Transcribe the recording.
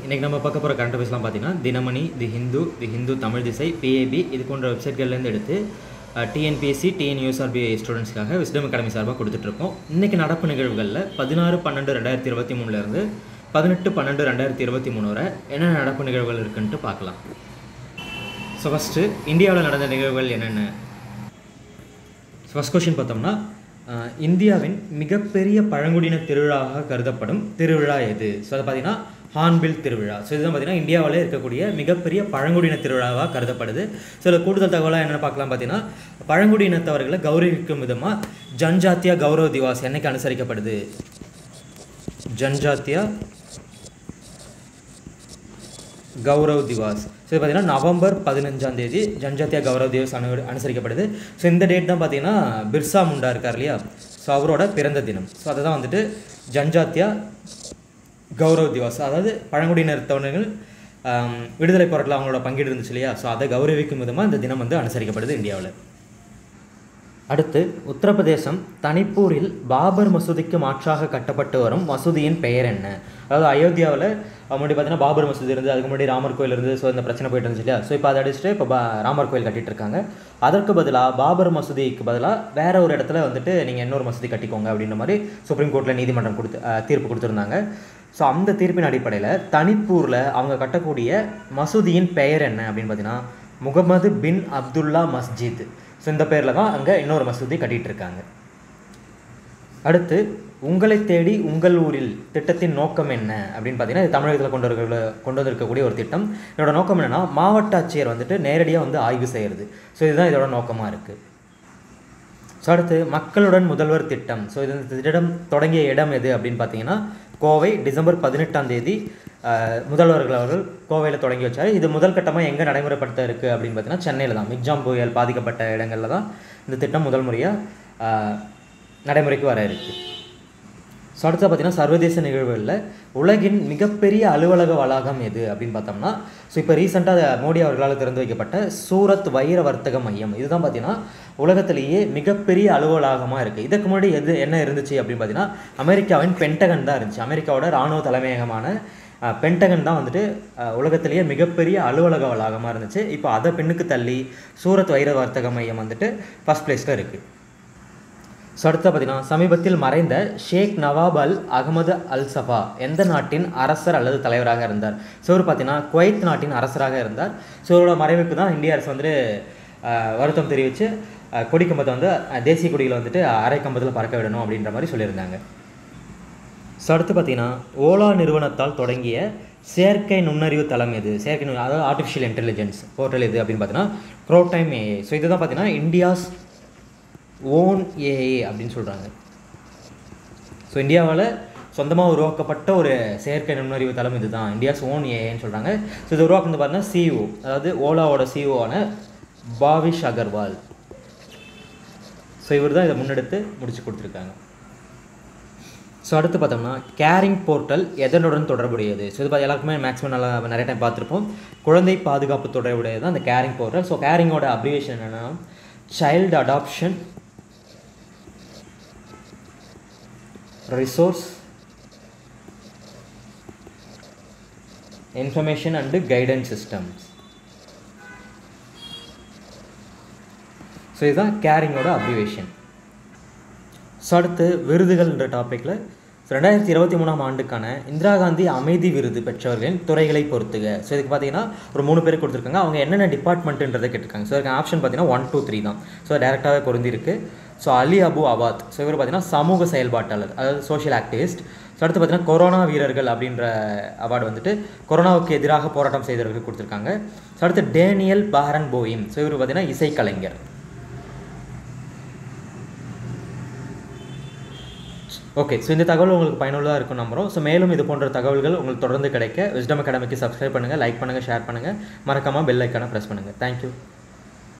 இன்றைக்கி நம்ம பார்க்க போகிற கரண்ட் அஃபேர்ஸ்லாம் பார்த்தீங்கன்னா தினமணி தி ஹிந்து தி ஹிந்து தமிழ் திசை பிஏபி இது போன்ற வெப்சைட்கள்லேருந்து எடுத்து டிஎன்பிஎஸ்சி டிஎன்யூஎஸ்ஆர்பி ஸ்டூடெண்ட்ஸ்க்காக விஸ்டம் அகாடமி சார்பாக கொடுத்துட்ருக்கோம் இன்றைக்கி நடப்பு நிகழ்வுகளில் பதினாறு பன்னெண்டு ரெண்டாயிரத்தி இருபத்தி மூணுலேருந்து பதினெட்டு பன்னெண்டு ரெண்டாயிரத்தி இருபத்தி மூணு வரை என்னென்ன நடப்பு நிகழ்வுகள் இருக்குன்ட்டு பார்க்கலாம் ஸோ ஃபஸ்ட்டு இந்தியாவில் நடந்த நிகழ்வுகள் என்னென்ன ஃபஸ்ட் கொஷின் பார்த்தோம்னா அஹ், இந்தியாவின் மிகப்பெரிய பழங்குடியின திருவிழாவாக கருதப்படும் திருவிழா எது ஸோ அதை பார்த்தீங்கன்னா ஹார்ன்பில் திருவிழா ஸோ இதுதான் பார்த்தீங்கன்னா இந்தியாவில் இருக்கக்கூடிய மிகப்பெரிய பழங்குடியின திருவிழாவாக கருதப்படுது சில கூடுதல் தகவலாக என்னென்ன பார்க்கலாம் பார்த்தீங்கன்னா பழங்குடியினத்தவர்களை கௌரவிக்கும் விதமாக ஜன்ஜாத்தியா கௌரவ திவாஸ் என்னைக்கு அனுசரிக்கப்படுது ஜன்ஜாத்தியா கௌரவ் திவாஸ் ஸோ இது பார்த்தீங்கன்னா நவம்பர் பதினஞ்சாம் தேதி ஜன்ஜாத்தியா கௌரவ் திவாஸ் அனு அனுசரிக்கப்படுது ஸோ இந்த டேட் தான் பார்த்தீங்கன்னா பிர்சா முண்டா இருக்கார் இல்லையா ஸோ அவரோட பிறந்த தினம் ஸோ அதை தான் வந்துட்டு ஜன்ஜாத்தியா கௌரவ் திவாஸ் அதாவது பழங்குடியினத்தவர்கள் ஆம், விடுதலை போராட்டத்தில் அவங்களோட பங்கீடு இருந்துச்சு இல்லையா ஸோ அதை கௌரவிக்கும் விதமாக இந்த தினம் வந்து அனுசரிக்கப்படுது இந்தியாவில் அடுத்து உத்தரப்பிரதேசம் தனிப்பூரில் பாபர் மசூதிக்கு மாற்றாக கட்டப்பட்டு வரும் மசூதியின் பெயர் என்ன அதாவது அயோத்தியாவில் முன்னாடி பார்த்தீங்கன்னா பாபர் மசூதி இருந்து அதுக்கு முன்னாடி ராமர் கோயில் இருந்து ஸோ இந்த பிரச்சனை போயிட்டு இருந்துச்சு இல்லையா ஸோ இப்போ அதை அடிச்சுட்டு இப்போ பா ராமர் கோயில் கட்டிட்டு இருக்காங்க அதற்கு பதிலாக பாபர் மசூதிக்கு பதிலாக வேற ஒரு இடத்துல வந்துட்டு நீங்கள் இன்னொரு மசூதி கட்டிக்கோங்க அப்படின்ற மாதிரி சுப்ரீம் கோர்ட்டில் நீதிமன்றம் கொடுத்து அஹ், தீர்ப்பு கொடுத்துருந்தாங்க ஸோ அந்த தீர்ப்பின் அடிப்படையில் தனிப்பூரில் அவங்க கட்டக்கூடிய மசூதியின் பெயர் என்ன அப்படின்னு பார்த்தீங்கன்னா முகமது பின் அப்துல்லா மஸ்ஜித் ஸோ இந்த பேரில் தான் அங்கே இன்னொரு மசூதி கட்டிட்டு இருக்காங்க அடுத்து உங்களை தேடி உங்கள் ஊரில் திட்டத்தின் நோக்கம் என்ன அப்படின்னு பார்த்தீங்கன்னா இது தமிழகத்தில் கொண்டு வர கொண்டு வந்திருக்கக்கூடிய ஒரு திட்டம் இதோட நோக்கம் என்னன்னா மாவட்ட ஆட்சியர் வந்துட்டு நேரடியாக வந்து ஆய்வு செய்கிறது ஸோ இதுதான் இதோட நோக்கமாக இருக்குது ஸோ அடுத்து மக்களுடன் முதல்வர் திட்டம் ஸோ இது இந்த திட்டம் தொடங்கிய இடம் எது அப்படின்னு பார்த்தீங்கன்னா கோவை டிசம்பர் பதினெட்டாம் தேதி அஹ், முதல்வர்கள் அவர்கள் கோவையில் தொடங்கி வச்சார் இது முதல் கட்டமாக எங்கே நடைமுறைப்படுத்த இருக்குது அப்படின்னு பார்த்தீங்கன்னா சென்னையில் தான் மிக்ஜாம் புயல் பாதிக்கப்பட்ட இடங்களில் தான் இந்த திட்டம் முதல் முறையாக நடைமுறைக்கு வர இருக்குது ஸோ அடுத்து பார்த்தீங்கன்னா சர்வதேச நிகழ்வுகளில் உலகின் மிகப்பெரிய அலுவலக வளாகம் எது அப்படின்னு பார்த்தோம்னா ஸோ இப்போ ரீசெண்டாக மோடி அவர்களால் திறந்து வைக்கப்பட்ட சூரத் வைர வர்த்தக மையம் இதுதான் பார்த்தீங்கன்னா உலகத்திலேயே மிகப்பெரிய அலுவலகமாக இருக்குது இதுக்கு முன்னாடி எது என்ன இருந்துச்சு அப்படின்னு பார்த்தீங்கன்னா அமெரிக்காவின் பென்டகன் தான் இருந்துச்சு அமெரிக்காவோட இராணுவ தலைமையகமான அஹ், பென்டகன் தான் வந்துட்டு அஹ், உலகத்திலேயே மிகப்பெரிய அலுவலக வளாகமாக இருந்துச்சு இப்போ அதை பின்னுக்கு தள்ளி சூரத் வைர வர்த்தக மையம் வந்துட்டு ஃபஸ்ட் பிளேஸில் இருக்குது ஸோ அடுத்து பார்த்தீங்கன்னா சமீபத்தில் மறைந்த ஷேக் நவாப் அல் அகமது அல் சஃபா எந்த நாட்டின் அரசர் அல்லது தலைவராக இருந்தார் ஸோ இவர் பார்த்தீங்கன்னா குவைத் நாட்டின் அரசராக இருந்தார் ஸோ இவரோட மறைவுக்கு தான் இந்திய அரசு வந்துட்டு அஹ், வருத்தம் தெரிவித்து அஹ், கொடிக்கம்பத்தை வந்து அஹ், தேசிய கொடியில் வந்துட்டு அரை கம்பத்தில் பறக்க விடணும் அப்படின்ற மாதிரி சொல்லியிருந்தாங்க ஸோ அடுத்து பார்த்தீங்கன்னா ஓலா நிறுவனத்தால் தொடங்கிய செயற்கை நுண்ணறிவு தளம் எது செயற்கை நுண்ண- அதாவது ஆர்டிஃபிஷியல் இன்டெலிஜென்ஸ் போர்ட்டல் எது அப்படின்னு பார்த்தீங்கன்னா க்ரோடைம் ஏஏ ஸோ இதுதான் பார்த்தீங்கன்னா இந்தியாஸ் ஓன் ஏஏ அப்படின்னு சொல்கிறாங்க ஸோ இந்தியாவில் சொந்தமாக உருவாக்கப்பட்ட ஒரு செயற்கை நுண்ணறிவு தளம் இதுதான் இந்தியாஸ் ஓன் ஏஏன்னு சொல்கிறாங்க ஸோ இது உருவாக்குனது பார்த்தீங்கன்னா சிஇஓ அதாவது ஓலாவோட சிஇஓவான பாவிஷ் அகர்வால் ஸோ இவர் தான் இதை முன்னெடுத்து முடிச்சு கொடுத்துருக்காங்க ஸோ அடுத்து பார்த்தோம்னா கேரிங் போர்ட்டல் எதனுடன் தொடர்புடையது ஸோ இது பார்த்து எல்லாருக்குமே மேக்ஸிமம் நல்லா நிறைய டைம் பார்த்துருப்போம் குழந்தை பாதுகாப்பு தொடர்புடையது தான் அந்த கேரிங் போர்ட்டல் ஸோ கேரிங்கோட அப்ரிவேஷன் என்னென்னா child adoption resource information and guidance systems so இதுதான் கேரிங்கோட அப்ரிவேஷன் ஸோ அடுத்து விருதுகள்ன்ற டாப்பிக்கில் ரெண்டாயிரத்தி இருபத்தி மூணாம் ஆண்டுக்கான இந்திரா காந்தி அமைதி விருது பெற்றவர்களின் துறைகளை பொறுத்துக ஸோ இதுக்கு பார்த்தீங்கன்னா ஒரு மூணு பேர் கொடுத்துருக்காங்க அவங்க என்னென்ன டிபார்ட்மெண்ட்டுன்றதை கேட்டிருக்காங்க ஸோ இதுக்கு ஆப்ஷன் பார்த்தீங்கன்னா ஒன் டூ த்ரீ தான் ஸோ டேரெக்டாகவே பொருந்திருக்கு ஸோ அலி அபு அபாத் ஸோ இவர் பார்த்தீங்கன்னா சமூக செயல்பாட்டாளர் அதாவது சோஷியல் ஆக்டிவிஸ்ட் ஸோ அடுத்து பார்த்தீங்கன்னா கொரோனா வீரர்கள் அப்படின்ற அவார்டு வந்துட்டு கொரோனாவுக்கு எதிராக போராட்டம் செய்தவர்களுக்கு கொடுத்துருக்காங்க ஸோ அடுத்து டேனியல் பாரன் போயிம் ஸோ இவர் பார்த்தீங்கன்னா இசைக்கலைஞர் ஓகே ஸோ இந்த தகவல் உங்களுக்கு பயனுள்ளதாக இருக்கும் நம்புறோம் ஸோ மேலும் இது போன்ற தகவல்கள் உங்களுக்கு தொடர்ந்து கிடைக்க விஸ்டம் அகாடமிக்கு சப்ஸ்கிரைப் பண்ணுங்கள் லைக் பண்ணுங்கள் ஷேர் பண்ணுங்கள் மறக்காமல் பெல் ஐக்கானை ப்ரெஸ் பண்ணுங்கள் தேங்க்யூ